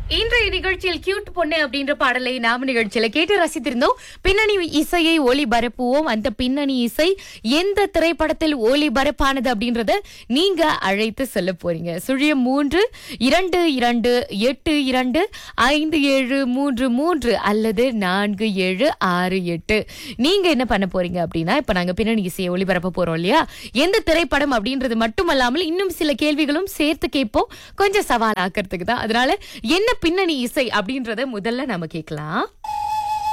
இன்றைய நிகழ்ச்சியில் கியூட் பொண்ணு அப்படின்ற பாடலை நாம நிகழ்ச்சியில கேட்டு ரசித்திருந்தோம் பின்னணி இசையை ஒளிபரப்புவோம் அந்த பின்னணி இசை எந்த திரைப்படத்தில் ஒளிபரப்பானது அப்படின்றத நீங்க அழைத்து சொல்ல போறீங்க சுழியம் மூன்று இரண்டு இரண்டு எட்டு இரண்டு ஐந்து ஏழு மூன்று மூன்று அல்லது நான்கு ஏழு ஆறு எட்டு நீங்க என்ன பண்ண போறீங்க அப்படின்னா இப்ப நாங்க பின்னணி இசையை ஒளிபரப்ப போறோம் இல்லையா எந்த திரைப்படம் அப்படின்றது மட்டுமல்லாமல் இன்னும் சில கேள்விகளும் சேர்த்து கேட்போம் கொஞ்சம் சவால் ஆக்கிறதுக்கு தான் அதனால என்ன பின்னணி இசை அப்படின்றத முதல்ல நம்ம கேட்கலாம்